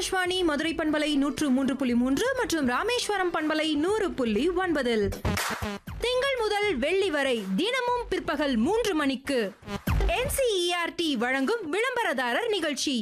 ஆகாஷ்வாணி மதுரை பண்பலை நூற்று மூன்று புள்ளி மூன்று மற்றும் ராமேஸ்வரம் பண்பலை நூறு புள்ளி ஒன்பதில் திங்கள் முதல் வெள்ளி வரை தினமும் பிற்பகல் மூன்று மணிக்கு என்சிஇஆர்டி வழங்கும் விளம்பரதாரர் நிகழ்ச்சி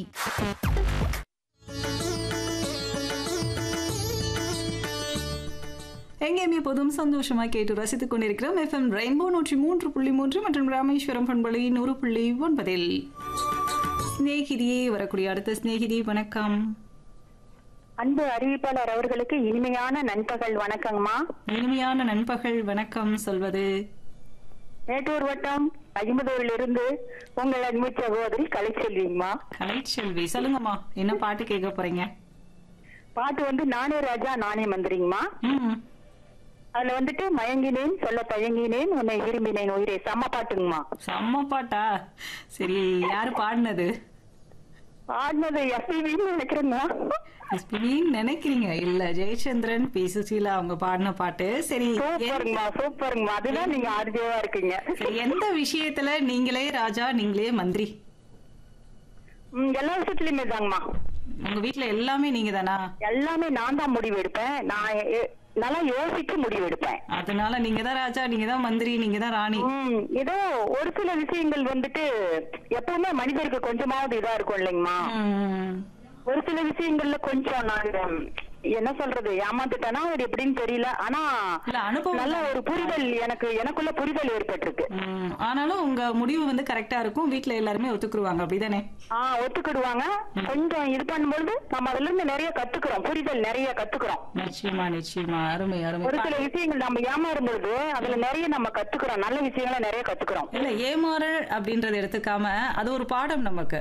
எங்கேயுமே எப்போதும் சந்தோஷமா கேட்டு ரசித்துக் கொண்டிருக்கிறோம் எஃப்எம் ரெயின்போ நூற்றி மூன்று புள்ளி மூன்று மற்றும் ராமேஸ்வரம் பண்பலை நூறு புள்ளி ஒன்பதில் சிநேகிதியே வரக்கூடிய அடுத்த சிநேகிதி வணக்கம் அன்பு அறிவிப்பாளர் அவர்களுக்கு இனிமையான நண்பகல் வணக்கங்கம்மா இனிமையான நண்பகல் வணக்கம் சொல்வது மேட்டூர் வட்டம் ஐம்பதூரில் இருந்து உங்கள் அன்பு சகோதரி கலைச்செல்விங்கம்மா கலைச்செல்வி சொல்லுங்கம்மா என்ன பாட்டு கேட்க போறீங்க பாட்டு வந்து நானே ராஜா நானே மந்திரிங்கம்மா ம் அதுல வந்துட்டு மயங்கினேன் சொல்ல தயங்கினேன் உன்னை விரும்பினேன் உயிரே செம்ம பாட்டுங்கம்மா செம்ம பாட்டா சரி யாரு பாடினது பாடினது எஸ்பிபின்னு நினைக்கிறேங்கம்மா எஸ்பிபின்னு நினைக்கிறீங்க இல்ல ஜெயச்சந்திரன் பி சுசீலா அவங்க பாடின பாட்டு சரி எந்த- சூப்பருங்கம்மா சூப்பருங்கம்மா அதுதான் நீங்க ஆர்ஜியவா இருக்கீங்க சரி, எந்த விஷயத்துல நீங்களே ராஜா நீங்களே மந்திரி ம், எல்லா விஷயத்துலயுமே தாங்கம்மா உங்க வீட்ல எல்லாமே நீங்க தானா எல்லாமே நான் தான் முடிவு எடுப்பேன் நான் எ- நல்லா யோசிச்சு முடிவு எடுப்பேன் அதனால நீங்க தான் ராஜா நீங்க தான் மந்திரி நீங்க தான் ராணி ம், ஏதோ ஒரு சில விஷயங்கள் வந்துட்டு எப்பவுமே மனிதருக்கு கொஞ்சமாவது இதா இருக்கும் இல்லைங்கம்மா ம். ஒரு சில விஷயங்கள்ல கொஞ்சம் நான் என்ன சொல்றது ஏமாந்துட்டேனா அது எப்படின்னு தெரியல ஆனா இல்ல அனுபவம் நல்ல ஒரு புரிதல் எனக்கு எனக்குள்ள புரிதல் ஏற்பட்டிருக்கு ம், ஆனாலும் உங்க முடிவு வந்து கரெக்டா இருக்கும் வீட்ல எல்லாருமே ஒத்துக்குருவாங்க அப்படிதானே ஆஹ் ஒத்துக்கிடுவாங்க கொஞ்சம் இது பண்ணும்பொழுது நம்ம அதுல இருந்து நிறைய கத்துக்கிறோம் புரிதல் நிறைய கத்துக்கிறோம் நிச்சயமா நிச்சயமா அருமை அருமை ஒரு சில விஷயங்கள் நம்ம ஏமாறும் பொழுது அதுல நிறைய நம்ம கத்துக்கிறோம் நல்ல விஷயங்களை நிறைய கத்துக்கிறோம் இல்ல ஏமாறல் அப்படின்றத எடுத்துக்காம அது ஒரு பாடம் நமக்கு